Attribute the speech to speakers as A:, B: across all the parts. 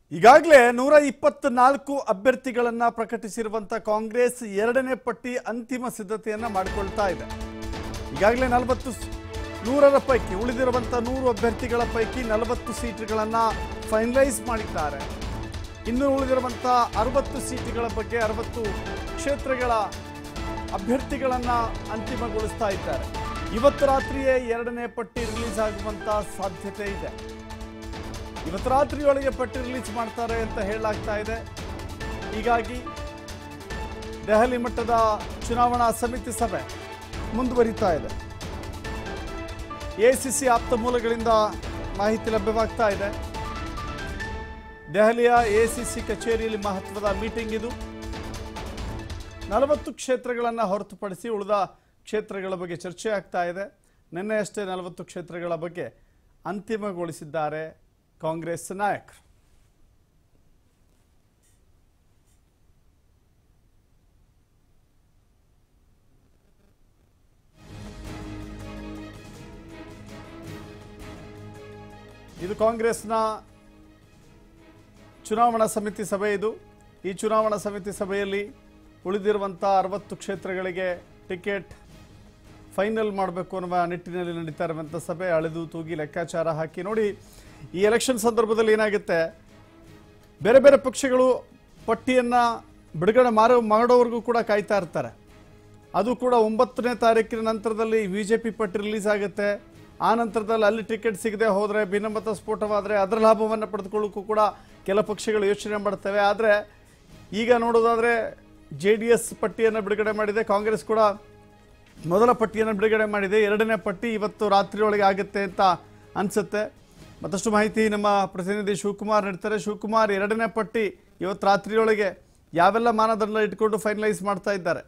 A: ಈಗಾಗಲೇ ನೂರ ಇಪ್ಪತ್ನಾಲ್ಕು ಅಭ್ಯರ್ಥಿಗಳನ್ನ ಪ್ರಕಟಿಸಿರುವಂತ ಕಾಂಗ್ರೆಸ್ ಎರಡನೇ ಪಟ್ಟಿ ಅಂತಿಮ ಸಿದ್ಧತೆಯನ್ನ ಮಾಡಿಕೊಳ್ತಾ ಇದೆ ಈಗಾಗಲೇ ನಲವತ್ತು ನೂರರ ಪೈಕಿ ಉಳಿದಿರುವಂತ ನೂರು ಅಭ್ಯರ್ಥಿಗಳ ಪೈಕಿ ನಲವತ್ತು ಸೀಟುಗಳನ್ನ ಫೈನಲೈಸ್ ಮಾಡಿದ್ದಾರೆ ಇನ್ನು ಉಳಿದಿರುವಂತ ಅರವತ್ತು ಸೀಟುಗಳ ಬಗ್ಗೆ ಅರವತ್ತು ಕ್ಷೇತ್ರಗಳ ಅಭ್ಯರ್ಥಿಗಳನ್ನ ಅಂತಿಮಗೊಳಿಸ್ತಾ ಇದ್ದಾರೆ ಇವತ್ತು ರಾತ್ರಿಯೇ ಎರಡನೇ ಪಟ್ಟಿ ರಿಲೀಸ್ ಆಗುವಂತ ಸಾಧ್ಯತೆ ಇದೆ ಇವತ್ತು ರಾತ್ರಿಯೊಳಗೆ ಪಟ್ಟಿ ರಿಲೀಸ್ ಮಾಡ್ತಾರೆ ಅಂತ ಹೇಳಲಾಗ್ತಾ ಇದೆ ಹೀಗಾಗಿ ದೆಹಲಿ ಮಟ್ಟದ ಚುನಾವಣಾ ಸಮಿತಿ ಸಭೆ ಮುಂದುವರಿತಾ ಇದೆ ಎಸಿಸಿ ಆಪ್ತ ಮೂಲಗಳಿಂದ ಮಾಹಿತಿ ಲಭ್ಯವಾಗ್ತಾ ಇದೆ ದೆಹಲಿಯ ಎಸಿಸಿ ಕಚೇರಿಯಲ್ಲಿ ಮಹತ್ವದ ಮೀಟಿಂಗ್ ಇದು ನಲವತ್ತು ಕ್ಷೇತ್ರಗಳನ್ನು ಹೊರತುಪಡಿಸಿ ಉಳಿದ ಕ್ಷೇತ್ರಗಳ ಬಗ್ಗೆ ಚರ್ಚೆ ಆಗ್ತಾ ಇದೆ ನಿನ್ನೆ ಅಷ್ಟೇ ನಲವತ್ತು ಕ್ಷೇತ್ರಗಳ ಬಗ್ಗೆ ಅಂತಿಮಗೊಳಿಸಿದ್ದಾರೆ ಕಾಂಗ್ರೆಸ್ ನಾಯಕರು ಇದು ಕಾಂಗ್ರೆಸ್ನ ಚುನಾವಣಾ ಸಮಿತಿ ಸಭೆ ಇದು ಈ ಚುನಾವಣಾ ಸಮಿತಿ ಸಭೆಯಲ್ಲಿ ಉಳಿದಿರುವಂಥ ಅರವತ್ತು ಕ್ಷೇತ್ರಗಳಿಗೆ ಟಿಕೆಟ್ ಫೈನಲ್ ಮಾಡಬೇಕು ಅನ್ನುವ ನಿಟ್ಟಿನಲ್ಲಿ ನಡೀತಾ ಇರುವಂಥ ಸಭೆ ಅಳೆದು ತೂಗಿ ಲೆಕ್ಕಾಚಾರ ಹಾಕಿ ನೋಡಿ ಈ ಎಲೆಕ್ಷನ್ ಸಂದರ್ಭದಲ್ಲಿ ಏನಾಗುತ್ತೆ ಬೇರೆ ಬೇರೆ ಪಕ್ಷಗಳು ಪಟ್ಟಿಯನ್ನು ಬಿಡುಗಡೆ ಮಾರೋ ಮಾಡೋವರೆಗೂ ಕೂಡ ಕಾಯ್ತಾ ಇರ್ತಾರೆ ಅದು ಕೂಡ ಒಂಬತ್ತನೇ ತಾರೀಕಿನ ನಂತರದಲ್ಲಿ ಬಿ ಜೆ ಪಿ ಪಟ್ಟಿ ರಿಲೀಸ್ ಆಗುತ್ತೆ ಆ ನಂತರದಲ್ಲಿ ಅಲ್ಲಿ ಟಿಕೆಟ್ ಸಿಗದೆ ಹೋದರೆ ಭಿನ್ನಮತ ಸ್ಫೋಟವಾದರೆ ಅದರ ಲಾಭವನ್ನು ಪಡೆದುಕೊಳ್ಳೋಕ್ಕೂ ಕೂಡ ಕೆಲ ಪಕ್ಷಗಳು ಯೋಚನೆ ಮಾಡ್ತವೆ ಆದರೆ ಈಗ ನೋಡೋದಾದರೆ ಜೆ ಡಿ ಎಸ್ ಪಟ್ಟಿಯನ್ನು ಬಿಡುಗಡೆ ಮಾಡಿದೆ ಕಾಂಗ್ರೆಸ್ ಕೂಡ ಮೊದಲ ಪಟ್ಟಿಯನ್ನು ಬಿಡುಗಡೆ ಮಾಡಿದೆ ಎರಡನೇ ಪಟ್ಟಿ ಇವತ್ತು ರಾತ್ರಿಯೊಳಗೆ ಆಗುತ್ತೆ ಅಂತ ಅನಿಸುತ್ತೆ ಮತ್ತಷ್ಟು ಮಾಹಿತಿ ನಮ್ಮ ಪ್ರತಿನಿಧಿ ಶಿವಕುಮಾರ್ ನೀಡ್ತಾರೆ ಶಿವಕುಮಾರ್ ಎರಡನೇ ಪಟ್ಟಿ ಇವತ್ತು ರಾತ್ರಿಯೊಳಗೆ ಯಾವೆಲ್ಲ ಮಾನದಂಡ ಇಟ್ಕೊಂಡು ಫೈನಲೈಸ್ ಮಾಡ್ತಾ ಇದ್ದಾರೆ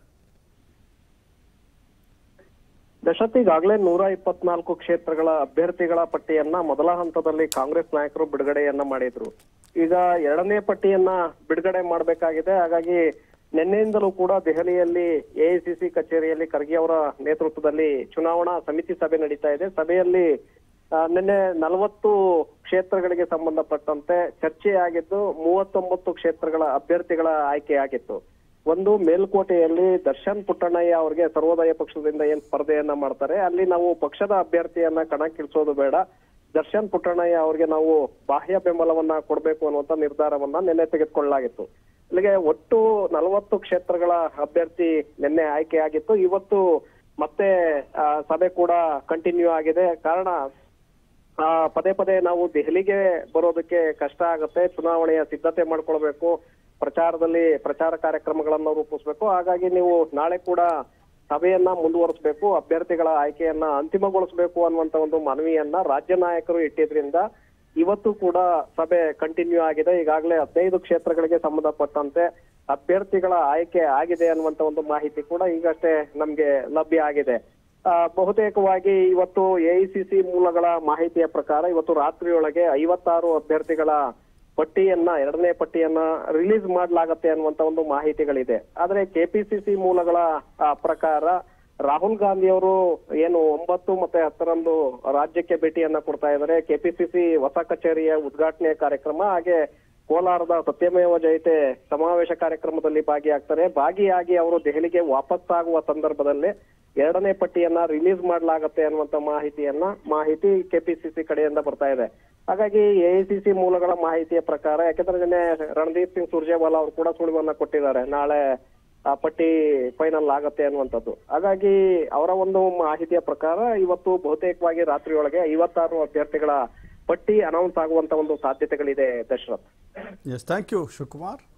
B: ದಶರಥ್ ಈಗಾಗಲೇ ನೂರ ಇಪ್ಪತ್ನಾಲ್ಕು ಕ್ಷೇತ್ರಗಳ ಅಭ್ಯರ್ಥಿಗಳ ಪಟ್ಟಿಯನ್ನ ಮೊದಲ ಹಂತದಲ್ಲಿ ಕಾಂಗ್ರೆಸ್ ನಾಯಕರು ಬಿಡುಗಡೆಯನ್ನ ಮಾಡಿದ್ರು ಈಗ ಎರಡನೇ ಪಟ್ಟಿಯನ್ನ ಬಿಡುಗಡೆ ಮಾಡಬೇಕಾಗಿದೆ ಹಾಗಾಗಿ ನಿನ್ನೆಯಿಂದಲೂ ಕೂಡ ದೆಹಲಿಯಲ್ಲಿ ಎಐಸಿಸಿ ಕಚೇರಿಯಲ್ಲಿ ಖರ್ಗೆ ಅವರ ನೇತೃತ್ವದಲ್ಲಿ ಚುನಾವಣಾ ಸಮಿತಿ ಸಭೆ ನಡೀತಾ ಇದೆ ಸಭೆಯಲ್ಲಿ ಆ, ನಿನ್ನೆ ನಲವತ್ತು ಕ್ಷೇತ್ರಗಳಿಗೆ ಸಂಬಂಧಪಟ್ಟಂತೆ ಚರ್ಚೆಯಾಗಿದ್ದು ಮೂವತ್ತೊಂಬತ್ತು ಕ್ಷೇತ್ರಗಳ ಅಭ್ಯರ್ಥಿಗಳ ಆಯ್ಕೆಯಾಗಿತ್ತು ಒಂದು ಮೇಲ್ಕೋಟೆಯಲ್ಲಿ ದರ್ಶನ್ ಪುಟ್ಟಣ್ಣಯ್ಯ ಅವರಿಗೆ ಸರ್ವೋದಯ ಪಕ್ಷದಿಂದ ಏನ್ ಸ್ಪರ್ಧೆಯನ್ನ ಮಾಡ್ತಾರೆ ಅಲ್ಲಿ ನಾವು ಪಕ್ಷದ ಅಭ್ಯರ್ಥಿಯನ್ನ ಕಣಕ್ಕಿಳಿಸೋದು ಬೇಡ ದರ್ಶನ್ ಪುಟ್ಟಣ್ಣಯ್ಯ ಅವರಿಗೆ ನಾವು ಬಾಹ್ಯ ಬೆಂಬಲವನ್ನ ಕೊಡಬೇಕು ಅನ್ನುವಂತ ನಿರ್ಧಾರವನ್ನ ನಿನ್ನೆ ತೆಗೆದುಕೊಳ್ಳಲಾಗಿತ್ತು ಇಲ್ಲಿಗೆ ಒಟ್ಟು ನಲವತ್ತು ಕ್ಷೇತ್ರಗಳ ಅಭ್ಯರ್ಥಿ ನಿನ್ನೆ ಆಯ್ಕೆಯಾಗಿತ್ತು ಇವತ್ತು ಮತ್ತೆ ಆ, ಸಭೆ ಕೂಡ ಕಂಟಿನ್ಯೂ ಆಗಿದೆ ಕಾರಣ ಆ, ಪದೇ ಪದೇ ನಾವು ದೆಹಲಿಗೆ ಬರೋದಕ್ಕೆ ಕಷ್ಟ ಆಗುತ್ತೆ ಚುನಾವಣೆಯ ಸಿದ್ಧತೆ ಮಾಡ್ಕೊಳ್ಬೇಕು ಪ್ರಚಾರದಲ್ಲಿ ಪ್ರಚಾರ ಕಾರ್ಯಕ್ರಮಗಳನ್ನ ರೂಪಿಸ್ಬೇಕು ಹಾಗಾಗಿ ನೀವು ನಾಳೆ ಕೂಡ ಸಭೆಯನ್ನ ಮುಂದುವರಿಸಬೇಕು ಅಭ್ಯರ್ಥಿಗಳ ಆಯ್ಕೆಯನ್ನ ಅಂತಿಮಗೊಳಿಸಬೇಕು ಅನ್ನುವಂತ ಒಂದು ಮನವಿಯನ್ನ ರಾಜ್ಯ ನಾಯಕರು ಇಟ್ಟಿದ್ರಿಂದ ಇವತ್ತು ಕೂಡ ಸಭೆ ಕಂಟಿನ್ಯೂ ಆಗಿದೆ ಈಗಾಗಲೇ ಹದಿನೈದು ಕ್ಷೇತ್ರಗಳಿಗೆ ಸಂಬಂಧಪಟ್ಟಂತೆ ಅಭ್ಯರ್ಥಿಗಳ ಆಯ್ಕೆ ಆಗಿದೆ ಅನ್ನುವಂತ ಒಂದು ಮಾಹಿತಿ ಕೂಡ ಈಗಷ್ಟೇ ನಮ್ಗೆ ಲಭ್ಯ ಆಗಿದೆ ಆ, ಬಹುತೇಕವಾಗಿ ಇವತ್ತು ಎಐಸಿಸಿ ಮೂಲಗಳ ಮಾಹಿತಿಯ ಪ್ರಕಾರ ಇವತ್ತು ರಾತ್ರಿಯೊಳಗೆ ಐವತ್ತಾರು ಅಭ್ಯರ್ಥಿಗಳ ಪಟ್ಟಿಯನ್ನ ಎರಡನೇ ಪಟ್ಟಿಯನ್ನ ರಿಲೀಸ್ ಮಾಡಲಾಗತ್ತೆ ಅನ್ನುವಂತ ಒಂದು ಮಾಹಿತಿಗಳಿದೆ ಆದ್ರೆ ಕೆಪಿಸಿಸಿ ಮೂಲಗಳ ಆ, ಪ್ರಕಾರ ರಾಹುಲ್ ಗಾಂಧಿ ಅವರು ಏನು ಒಂಬತ್ತು ಮತ್ತೆ ಹತ್ತರಂದು ರಾಜ್ಯಕ್ಕೆ ಭೇಟಿಯನ್ನ ಕೊಡ್ತಾ ಇದ್ದಾರೆ ಕೆಪಿಸಿಸಿ ಹೊಸ ಕಚೇರಿಯ ಉದ್ಘಾಟನೆ ಕಾರ್ಯಕ್ರಮ ಹಾಗೆ ಕೋಲಾರದ ಸತ್ಯಮೇವ ಜಯತೆ ಸಮಾವೇಶ ಕಾರ್ಯಕ್ರಮದಲ್ಲಿ ಭಾಗಿಯಾಗ್ತಾರೆ ಭಾಗಿಯಾಗಿ ಅವರು ದೆಹಲಿಗೆ ವಾಪಸ್ಸಾಗುವ ಸಂದರ್ಭದಲ್ಲಿ ಎರಡನೇ ಪಟ್ಟಿಯನ್ನ ರಿಲೀಸ್ ಮಾಡಲಾಗತ್ತೆ ಅನ್ನುವಂತ ಮಾಹಿತಿಯನ್ನ ಮಾಹಿತಿ ಕೆಪಿಸಿಸಿ ಕಡೆಯಿಂದ ಬರ್ತಾ ಇದೆ ಹಾಗಾಗಿ ಎಐಸಿಸಿ ಮೂಲಗಳ ಮಾಹಿತಿಯ ಪ್ರಕಾರ ಯಾಕಂದ್ರೆ ನಿನ್ನೆ ರಣದೀಪ್ ಸಿಂಗ್ ಸುರ್ಜೇವಾಲಾ ಅವರು ಕೂಡ ಸುಳಿವನ್ನ ಕೊಟ್ಟಿದ್ದಾರೆ ನಾಳೆ ಆ ಪಟ್ಟಿ ಫೈನಲ್ ಆಗತ್ತೆ ಅನ್ನುವಂಥದ್ದು ಹಾಗಾಗಿ ಅವರ ಒಂದು ಮಾಹಿತಿಯ ಪ್ರಕಾರ ಇವತ್ತು ಬಹುತೇಕವಾಗಿ ರಾತ್ರಿಯೊಳಗೆ ಐವತ್ತಾರು ಅಭ್ಯರ್ಥಿಗಳ ಪಟ್ಟಿ ಅನೌನ್ಸ್ ಆಗುವಂತ ಒಂದು ಸಾಧ್ಯತೆಗಳಿದೆ Dasharath
A: S thank you Shivakumar